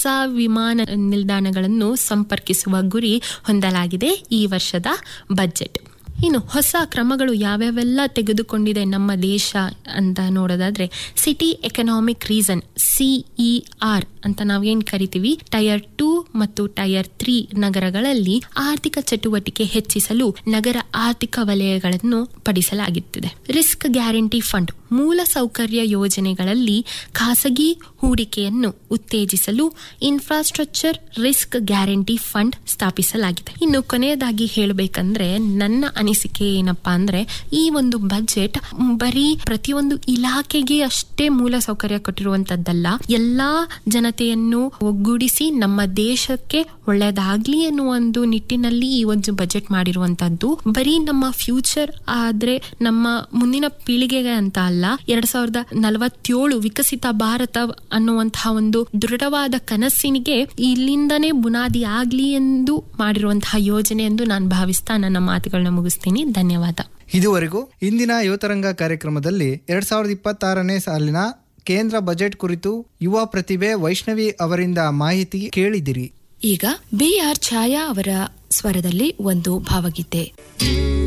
ಹೊಸ ವಿಮಾನ ನಿಲ್ದಾಣಗಳನ್ನು ಸಂಪರ್ಕಿಸುವ ಗುರಿ ಹೊಂದಲಾಗಿದೆ ಈ ವರ್ಷದ ಬಜೆಟ್ ಇನ್ನು ಹೊಸ ಕ್ರಮಗಳು ಯಾವ್ಯಾವೆಲ್ಲ ತೆಗೆದುಕೊಂಡಿದೆ ನಮ್ಮ ದೇಶ ಅಂತ ನೋಡೋದಾದ್ರೆ ಸಿಟಿ ಎಕನಾಮಿಕ್ ರೀಸನ್ ಸಿಇಆರ್ ಅಂತ ನಾವೇನ್ ಕರಿತೀವಿ ಟೈರ್ ಟೂ ಮತ್ತು ಟೈರ್ ತ್ರೀ ನಗರಗಳಲ್ಲಿ ಆರ್ಥಿಕ ಚಟುವಟಿಕೆ ಹೆಚ್ಚಿಸಲು ನಗರ ಆರ್ಥಿಕ ವಲಯಗಳನ್ನು ಪಡಿಸಲಾಗುತ್ತಿದೆ ರಿಸ್ಕ್ ಗ್ಯಾರಂಟಿ ಫಂಡ್ ಮೂಲ ಸೌಕರ್ಯ ಯೋಜನೆಗಳಲ್ಲಿ ಖಾಸಗಿ ಹೂಡಿಕೆಯನ್ನು ಉತ್ತೇಜಿಸಲು ಇನ್ಫ್ರಾಸ್ಟ್ರಕ್ಚರ್ ರಿಸ್ಕ್ ಗ್ಯಾರಂಟಿ ಫಂಡ್ ಸ್ಥಾಪಿಸಲಾಗಿದೆ ಇನ್ನು ಕೊನೆಯದಾಗಿ ಹೇಳಬೇಕಂದ್ರೆ ನನ್ನ ಅನಿಸಿಕೆ ಏನಪ್ಪಾ ಅಂದ್ರೆ ಈ ಒಂದು ಬಜೆಟ್ ಬರೀ ಪ್ರತಿಯೊಂದು ಇಲಾಖೆಗೆ ಅಷ್ಟೇ ಮೂಲ ಸೌಕರ್ಯ ಕೊಟ್ಟಿರುವಂತದ್ದಲ್ಲ ಎಲ್ಲಾ ಜನತೆಯನ್ನು ಒಗ್ಗೂಡಿಸಿ ನಮ್ಮ ದೇಶಕ್ಕೆ ಒಳ್ಳೆಯದಾಗ್ಲಿ ಅನ್ನುವ ಒಂದು ನಿಟ್ಟಿನಲ್ಲಿ ಈ ಒಂದು ಬಜೆಟ್ ಮಾಡಿರುವಂತದ್ದು ಬರೀ ನಮ್ಮ ಫ್ಯೂಚರ್ ಆದ್ರೆ ನಮ್ಮ ಮುಂದಿನ ಪೀಳಿಗೆಗೆ ಅಂತ ಅಲ್ಲ ಎರಡ್ ಸಾವಿರದ ನಲವತ್ತೇಳು ವಿಕಸಿತ ಭಾರತ ಅನ್ನುವಂತಹ ಒಂದು ದೃಢವಾದ ಕನಸಿನಿಗೆ ಇಲ್ಲಿಂದನೇ ಬುನಾದಿ ಆಗ್ಲಿ ಎಂದು ಮಾಡಿರುವಂತಹ ಯೋಜನೆ ಎಂದು ನಾನು ಭಾವಿಸ್ತಾ ನನ್ನ ಮಾತುಗಳನ್ನ ಮುಗಿಸ್ತೀನಿ ಧನ್ಯವಾದ ಇದುವರೆಗೂ ಇಂದಿನ ಯುವತರಂಗ ಕಾರ್ಯಕ್ರಮದಲ್ಲಿ ಎರಡ್ ಸಾವಿರದ ಇಪ್ಪತ್ತಾರನೇ ಸಾಲಿನ ಕೇಂದ್ರ ಬಜೆಟ್ ಕುರಿತು ಯುವ ಪ್ರತಿಭೆ ವೈಷ್ಣವಿ ಅವರಿಂದ ಮಾಹಿತಿ ಕೇಳಿದಿರಿ ಈಗ ಬಿ ಆರ್ ಛಾಯಾ ಅವರ ಸ್ವರದಲ್ಲಿ ಒಂದು ಭಾವಗೀತೆ